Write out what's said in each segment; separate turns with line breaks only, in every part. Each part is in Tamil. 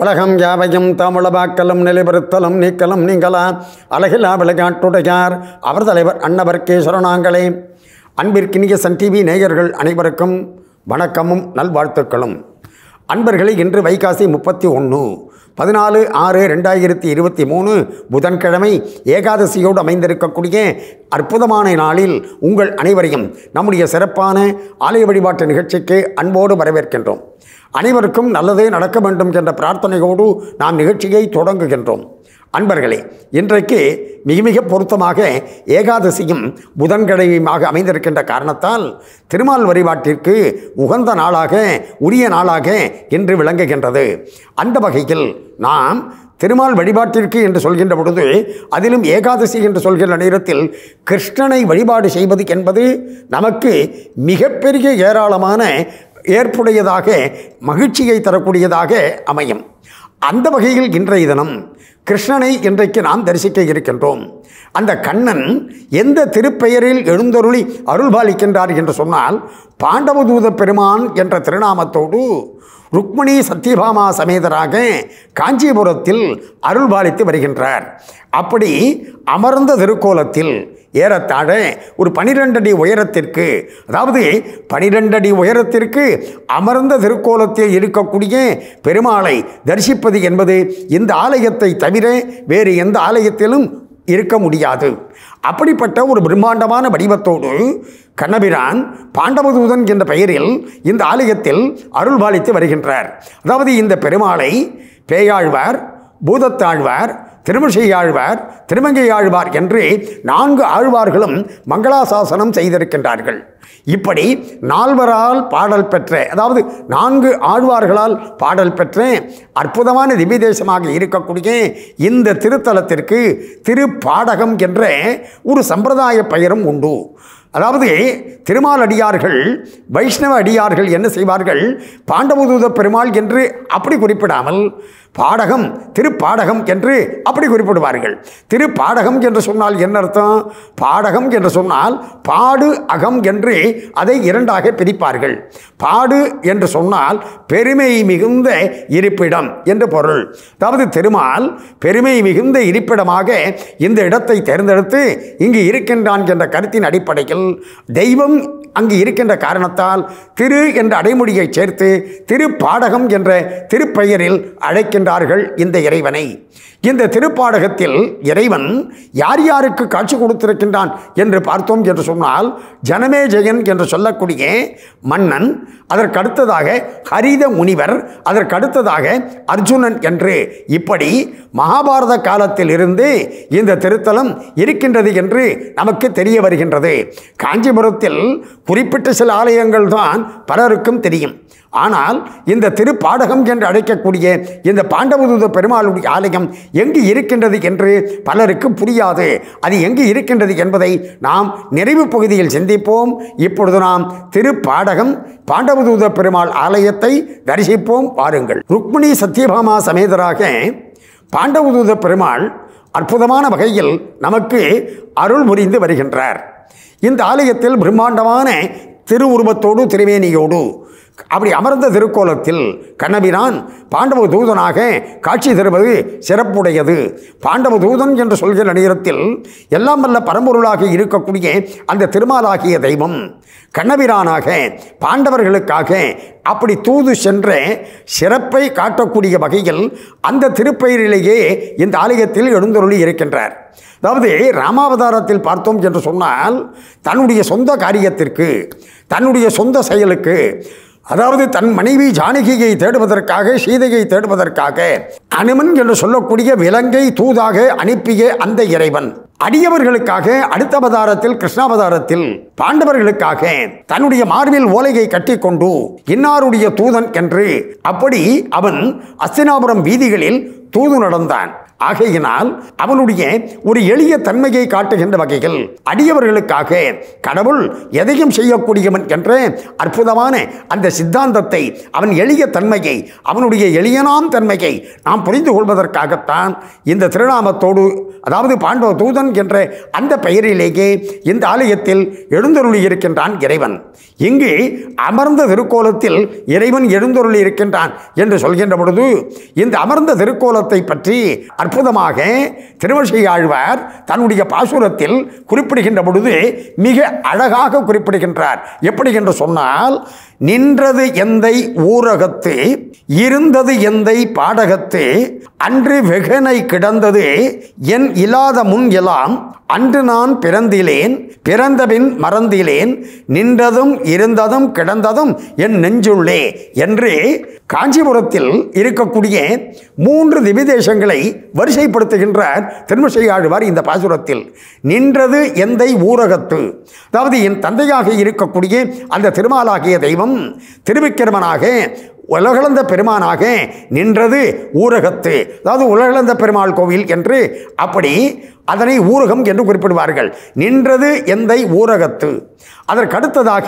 உலகம் யாவையும் தமிழபாக்கலும் நிலைபெறுத்தலும் நீக்கலும் நீங்களா அழகிலா விளையாட்டுடையார் அவர் தலைவர் அன்னவர் கேசரனாங்களே அன்பிற்கினிய சன் டிவி நேயர்கள் அனைவருக்கும் வணக்கமும் நல்வாழ்த்துக்களும் அன்பர்களே இன்று வைகாசி முப்பத்தி ஒன்று பதினாலு ஆறு ரெண்டாயிரத்தி இருபத்தி மூணு புதன்கிழமை ஏகாதசியோடு அமைந்திருக்கக்கூடிய அற்புதமான நாளில் உங்கள் அனைவரையும் நம்முடைய சிறப்பான ஆலய வழிபாட்டு நிகழ்ச்சிக்கு அன்போடு வரவேற்கின்றோம் அனைவருக்கும் நல்லதே நடக்க வேண்டும் என்ற பிரார்த்தனையோடு நாம் நிகழ்ச்சியை தொடங்குகின்றோம் அன்பர்களே இன்றைக்கு மிக மிக பொருத்தமாக ஏகாதசியும் புதன்கிழமையுமாக அமைந்திருக்கின்ற காரணத்தால் திருமால் வழிபாட்டிற்கு உகந்த நாளாக உரிய நாளாக இன்று விளங்குகின்றது அந்த வகையில் நாம் திருமால் வழிபாட்டிற்கு என்று சொல்கின்ற பொழுது அதிலும் ஏகாதசி என்று சொல்கின்ற நேரத்தில் கிருஷ்ணனை வழிபாடு செய்வது என்பது நமக்கு மிகப்பெரிய ஏராளமான ஏற்புடையதாக மகிழ்ச்சியை தரக்கூடியதாக அமையும் அந்த வகையில் இன்றைய தினம் கிருஷ்ணனை இன்றைக்கு நாம் தரிசிக்க இருக்கின்றோம் அந்த கண்ணன் எந்த திருப்பெயரில் எழுந்தருளி அருள்பாலிக்கின்றார் என்று சொன்னால் பாண்டவதூத பெருமான் என்ற திருநாமத்தோடு ருக்மிணி சத்யபாமா சமேதராக காஞ்சிபுரத்தில் அருள்பாலித்து வருகின்றார் அப்படி அமர்ந்த திருக்கோலத்தில் ஏறத்தாழ ஒரு பனிரெண்டு அடி உயரத்திற்கு அதாவது பனிரெண்டு அடி உயரத்திற்கு அமர்ந்த திருக்கோலத்தில் இருக்கக்கூடிய பெருமாளை தரிசிப்பது என்பது இந்த ஆலயத்தை தவிர வேறு எந்த ஆலயத்திலும் இருக்க முடியாது அப்படிப்பட்ட ஒரு பிரம்மாண்டமான வடிவத்தோடு கண்ணபிரான் பாண்டவதூதன் என்ற பெயரில் இந்த ஆலயத்தில் அருள்பாலித்து வருகின்றார் அதாவது இந்த பெருமாளை பேயாழ்வார் பூதத்தாழ்வார் திருமிசையாழ்வார் திருமங்கையாழ்வார் என்று நான்கு ஆழ்வார்களும் மங்களாசாசனம் செய்திருக்கின்றார்கள் இப்படி நால்வரால் பாடல் பெற்ற அதாவது நான்கு ஆழ்வார்களால் பாடல் பெற்ற அற்புதமான திவ்ய தேசமாக இருக்கக்கூடிய இந்த திருத்தலத்திற்கு திருப்பாடகம் என்ற ஒரு சம்பிரதாய பெயரும் உண்டு அதாவது திருமால் அடியார்கள் வைஷ்ணவ அடியார்கள் என்ன செய்வார்கள் பாண்டவதூத பெருமாள் என்று அப்படி குறிப்பிடாமல் பாடகம் திருப்பாடகம் என்று அப்படி குறிப்பிடுவார்கள் திருப்பாடகம் என்று சொன்னால் என்ன அர்த்தம் பாடகம் என்று சொன்னால் பாடு அகம் என்று அதை இரண்டாக பிரிப்பார்கள் பாடு என்று சொன்னால் பெருமை மிகுந்த இருப்பிடம் என்று பொருள் அதாவது திருமால் பெருமை மிகுந்த இருப்பிடமாக இந்த இடத்தை தேர்ந்தெடுத்து இங்கு இருக்கின்றான் என்ற கருத்தின் அடிப்படையில் தெய்வம் அங்கு இருக்கின்ற காரணத்தால் திரு என்ற அடைமொழியை சேர்த்து திருப்பாடகம் என்ற திருப்பெயரில் அழைக்கின்றார்கள் இந்த இறைவனை இந்த திருப்பாடகத்தில் இறைவன் யார் யாருக்கு காட்சி கொடுத்திருக்கின்றான் என்று பார்த்தோம் என்று சொன்னால் ஜனமே ஜெயன் என்று சொல்லக்கூடிய மன்னன் அதற்கடுத்ததாக ஹரித முனிவர் அதற்கடுத்ததாக அர்ஜுனன் என்று இப்படி மகாபாரத காலத்தில் இருந்து இந்த திருத்தலம் இருக்கின்றது என்று நமக்கு தெரிய வருகின்றது காஞ்சிபுரத்தில் குறிப்பிட்ட சில ஆலயங்கள் தான் பலருக்கும் தெரியும் ஆனால் இந்த திருப்பாடகம் என்று அழைக்கக்கூடிய இந்த பாண்டவதூத பெருமாளுடைய ஆலயம் எங்கு இருக்கின்றது என்று பலருக்கு புரியாது அது எங்கு இருக்கின்றது என்பதை நாம் நிறைவு பகுதியில் சிந்திப்போம் இப்பொழுது நாம் திருப்பாடகம் பாண்டவதூத பெருமாள் ஆலயத்தை தரிசிப்போம் வாருங்கள் ருக்மிணி சத்யபாமா சமேதராக பாண்டவதூத பெருமாள் அற்புதமான வகையில் நமக்கு அருள் புரிந்து வருகின்றார் இந்த ஆலயத்தில் பிரம்மாண்டமான திருவுருவத்தோடு திருவேணியோடு அப்படி அமர்ந்த திருக்கோலத்தில் கண்ணபிரான் பாண்டவ தூதனாக காட்சி தருவது சிறப்புடையது பாண்டவ தூதன் என்று சொல்கிற நேரத்தில் எல்லாம் வல்ல பரம்பொருளாக இருக்கக்கூடிய அந்த திருமாலாகிய தெய்வம் கண்ணபிரானாக பாண்டவர்களுக்காக அப்படி தூது சென்ற சிறப்பை காட்டக்கூடிய வகையில் அந்த திருப்பெயரிலேயே இந்த ஆலயத்தில் எழுந்தருளி இருக்கின்றார் அதாவது ராமாவதாரத்தில் பார்த்தோம் என்று சொன்னால் தன்னுடைய சொந்த காரியத்திற்கு தன்னுடைய சொந்த செயலுக்கு அதாவது தன் மனைவி ஜானகியை தேடுவதற்காக சீதையை தேடுவதற்காக அனுமன் என்று சொல்லக்கூடிய விலங்கை தூதாக அனுப்பிய அந்த இறைவன் அடியவர்களுக்காக அடுத்த அவதாரத்தில் கிருஷ்ணாவதாரத்தில் பாண்டவர்களுக்காக தன்னுடைய மார்பில் ஓலையை கட்டிக்கொண்டு இன்னாருடைய தூதன் என்று அப்படி அவன் அஸ்தினாபுரம் வீதிகளில் தூது நடந்தான் ஆகையினால் அவனுடைய ஒரு எளிய தன்மையை காட்டுகின்ற வகையில் அடியவர்களுக்காக கடவுள் எதையும் செய்யக்கூடியவன் என்ற அற்புதமான அந்த சித்தாந்தத்தை அவன் எளிய தன்மையை அவனுடைய எளியனாம் தன்மையை நாம் புரிந்து கொள்வதற்காகத்தான் இந்த திருநாமத்தோடு அதாவது பாண்டவ தூதன் என்ற அந்த பெயரிலேயே இந்த ஆலயத்தில் எழுந்தருளி இருக்கின்றான் இறைவன் இங்கு அமர்ந்த திருக்கோலத்தில் இறைவன் எழுந்தருளி இருக்கின்றான் என்று சொல்கின்ற பொழுது இந்த அமர்ந்த திருக்கோலத்தை பற்றி அற்புதமாக திருவசை ஆழ்வார் தன்னுடைய பாசுரத்தில் குறிப்பிடுகின்ற பொழுது மிக அழகாக குறிப்பிடுகின்றார் எப்படி என்று சொன்னால் நின்றது எந்தை ஊரகத்து இருந்தது எந்தை பாடகத்து அன்று வெகனை கிடந்தது என் இல்லாத முன் எல்லாம் அன்று நான் பிறந்திலேன் பிறந்தபின் மறந்திலேன் நின்றதும் இருந்ததும் கிடந்ததும் என் நெஞ்சுள்ளே என்று காஞ்சிபுரத்தில் இருக்கக்கூடிய மூன்று திவிதேசங்களை வரிசைப்படுத்துகின்றார் திருமசை ஆழ்வார் இந்த பாசுரத்தில் நின்றது எந்தை ஊரகத்து அதாவது என் தந்தையாக இருக்கக்கூடிய அந்த திருமாலாகிய தெய்வம் திருவிக்கிரமனாக உலகளந்த பெருமானாக நின்றது ஊரகத்து அதாவது உலகளந்த பெருமாள் கோவில் என்று அப்படி அதனை ஊரகம் என்று குறிப்பிடுவார்கள் நின்றது எந்தை ஊரகத்து அதற்கடுத்ததாக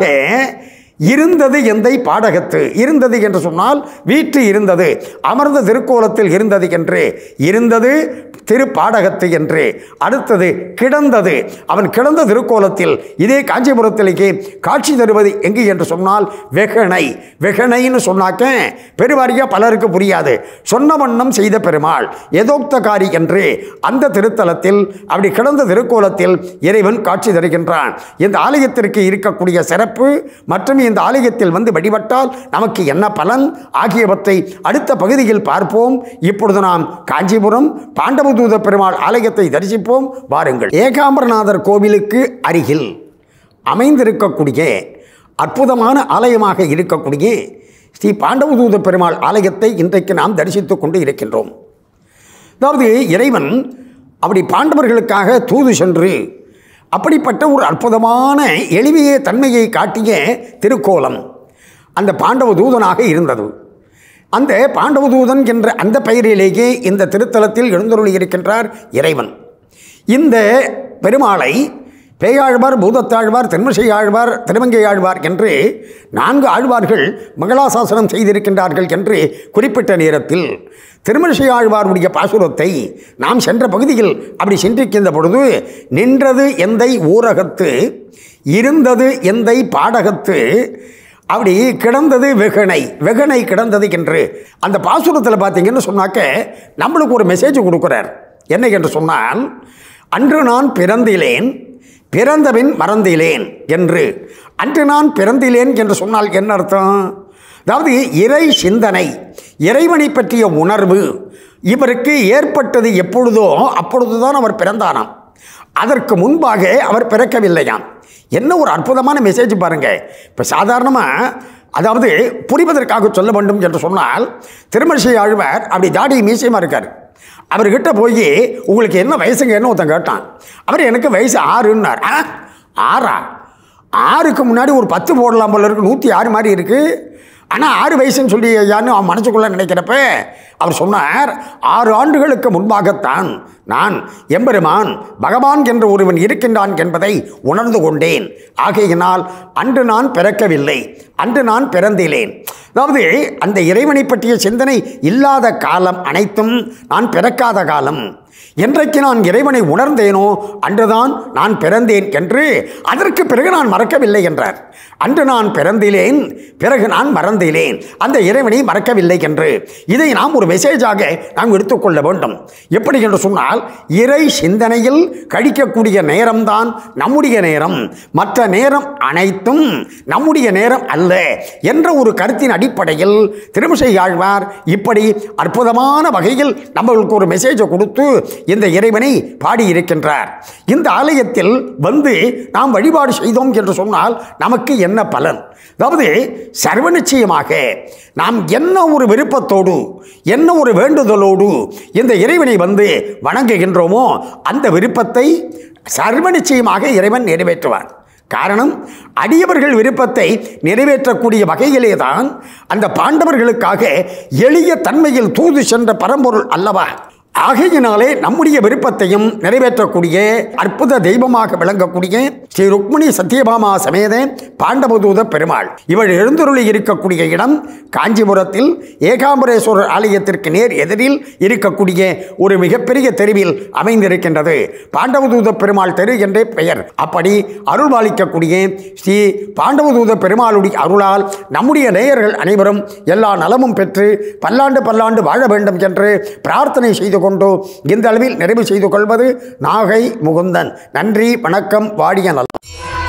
இருந்தது எந்தை பாடகத்து இருந்தது என்று சொன்னால் வீட்டு இருந்தது அமர்ந்த திருக்கோலத்தில் இருந்தது என்று இருந்தது திருப்பாடகத்து என்று அடுத்தது கிடந்தது அவன் கிடந்த திருக்கோலத்தில் இதே காஞ்சிபுரத்திலேயே காட்சி தருவது எங்கு என்று சொன்னால் வெகனை வெகனைன்னு சொன்னாக்க பெருவாரியாக பலருக்கு புரியாது சொன்ன வண்ணம் செய்த பெருமாள் எதோக்தகாரி என்று அந்த திருத்தலத்தில் அப்படி கிடந்த திருக்கோலத்தில் இறைவன் காட்சி தருகின்றான் இந்த ஆலயத்திற்கு இருக்கக்கூடிய சிறப்பு மற்றும் இந்த ஆலயத்தில் வந்து வழிபட்டால் நமக்கு என்ன பலன் ஆகியவற்றை அடுத்த பகுதியில் பார்ப்போம் இப்பொழுது நாம் காஞ்சிபுரம் பாண்டவதூத பெருமாள் ஆலயத்தை தரிசிப்போம் வாருங்கள் ஏகாம்பரநாதர் கோவிலுக்கு அருகில் அமைந்திருக்கக்கூடிய அற்புதமான ஆலயமாக இருக்கக்கூடிய ஸ்ரீ பாண்டவதூத பெருமாள் ஆலயத்தை இன்றைக்கு நாம் தரிசித்துக் கொண்டு இருக்கின்றோம் அதாவது இறைவன் அப்படி பாண்டவர்களுக்காக தூது சென்று அப்படிப்பட்ட ஒரு அற்புதமான எளிமைய தன்மையை காட்டிய திருக்கோலம் அந்த பாண்டவ தூதனாக இருந்தது அந்த பாண்டவ தூதன் என்ற அந்த பெயரிலேயே இந்த திருத்தலத்தில் எழுந்தருளி இருக்கின்றார் இறைவன் இந்த பெருமாளை பேயாழ்வார் பூதத்தாழ்வார் தென்மசை ஆழ்வார் திருமங்கை ஆழ்வார் என்று நான்கு ஆழ்வார்கள் மங்களாசாசனம் செய்திருக்கின்றார்கள் என்று குறிப்பிட்ட நேரத்தில் திருமணிசை ஆழ்வாருடைய பாசுரத்தை நாம் சென்ற பகுதியில் அப்படி சென்றிருக்கின்ற பொழுது நின்றது எந்தை ஊரகத்து இருந்தது எந்தை பாடகத்து அப்படி கிடந்தது வெகனை வெகனை கிடந்தது என்று அந்த பாசுரத்தில் பார்த்தீங்கன்னு சொன்னாக்க நம்மளுக்கு ஒரு மெசேஜ் கொடுக்குறார் என்ன என்று சொன்னால் அன்று நான் பிறந்திலேன் பிறந்தபின் மறந்திலேன் என்று அன்று நான் பிறந்திலேன் என்று சொன்னால் என்ன அர்த்தம் அதாவது இறை சிந்தனை இறைவனை பற்றிய உணர்வு இவருக்கு ஏற்பட்டது எப்பொழுதோ அப்பொழுதுதான் அவர் பிறந்தானாம் அதற்கு முன்பாக அவர் பிறக்கவில்லையாம் என்ன ஒரு அற்புதமான மெசேஜ் பாருங்க இப்போ சாதாரணமாக அதாவது புரிவதற்காக சொல்ல வேண்டும் என்று சொன்னால் திருமணிசை ஆழ்வார் அப்படி தாடி மீசியமாக இருக்கார் அவர்கிட்ட போய் உங்களுக்கு என்ன வயசுங்க என்ன ஒருத்தன் கேட்டான் அவர் எனக்கு வயசு ஆறுன்னார் ஆ ஆறா ஆறுக்கு முன்னாடி ஒரு பத்து போடலாம் போல இருக்கு நூற்றி ஆறு மாதிரி இருக்குது ஆனால் ஆறு வயசுன்னு சொல்லி ஐயான்னு அவன் மனசுக்குள்ளே நினைக்கிறப்ப அவர் சொன்னார் ஆறு ஆண்டுகளுக்கு முன்பாகத்தான் நான் எம்பெருமான் பகவான் என்ற ஒருவன் இருக்கின்றான் என்பதை உணர்ந்து கொண்டேன் ஆகையினால் அன்று நான் பிறக்கவில்லை அன்று நான் பிறந்திலேன் அதாவது அந்த இறைவனை பற்றிய சிந்தனை இல்லாத காலம் அனைத்தும் நான் பிறக்காத காலம் என்றைக்கு நான் இறைவனை உணர்ந்தேனோ அன்றுதான் நான் பிறந்தேன் என்று அதற்கு பிறகு நான் மறக்கவில்லை என்றார் அன்று நான் பிறந்திலேன் பிறகு நான் மறந்திலேன் அந்த இறைவனை மறக்கவில்லை என்று இதை நாம் ஒரு மெசேஜாக நாம் எடுத்துக்கொள்ள வேண்டும் எப்படி என்று சொன்னால் இறை சிந்தனையில் கழிக்கக்கூடிய நேரம்தான் நம்முடைய நேரம் மற்ற நேரம் அனைத்தும் நம்முடைய நேரம் அல்ல என்ற ஒரு கருத்தின் அடிப்படையில் திருமிசை ஆழ்வார் இப்படி அற்புதமான வகையில் நம்மளுக்கு ஒரு மெசேஜை கொடுத்து இந்த இறைவனை பாடியிருக்கின்றார் இந்த ஆலயத்தில் வந்து நாம் வழிபாடு செய்தோம் என்று சொன்னால் நமக்கு என்ன பலன் அதாவது சர்வ நிச்சயமாக நாம் என்ன ஒரு விருப்பத்தோடு என்ன ஒரு வேண்டுதலோடு இந்த இறைவனை வந்து வணங்குகின்றோமோ அந்த விருப்பத்தை சர்வ நிச்சயமாக இறைவன் நிறைவேற்றுவான் காரணம் அடியவர்கள் விருப்பத்தை நிறைவேற்றக்கூடிய வகையிலே தான் அந்த பாண்டவர்களுக்காக எளிய தன்மையில் தூது சென்ற பரம்பொருள் அல்லவா ஆகையினாலே நம்முடைய விருப்பத்தையும் நிறைவேற்றக்கூடிய அற்புத தெய்வமாக விளங்கக்கூடிய ஸ்ரீ ருக்மிணி சத்யபாமா சமேத பாண்டவதூத பெருமாள் இவள் எழுந்தருளி இருக்கக்கூடிய இடம் காஞ்சிபுரத்தில் ஏகாம்பரேஸ்வரர் ஆலயத்திற்கு நேர் எதிரில் இருக்கக்கூடிய ஒரு மிகப்பெரிய தெருவில் அமைந்திருக்கின்றது பாண்டவதூத பெருமாள் தெரு என்றே பெயர் அப்படி அருள்பாலிக்கக்கூடிய ஸ்ரீ பாண்டவதூத பெருமாளுடைய அருளால் நம்முடைய நேயர்கள் அனைவரும் எல்லா நலமும் பெற்று பல்லாண்டு பல்லாண்டு வாழ வேண்டும் என்று பிரார்த்தனை செய்து கொண்டு இந்த அளவில் நிறைவு செய்து கொள்வது நாகை முகுந்தன் நன்றி வணக்கம் வாடிய நலம்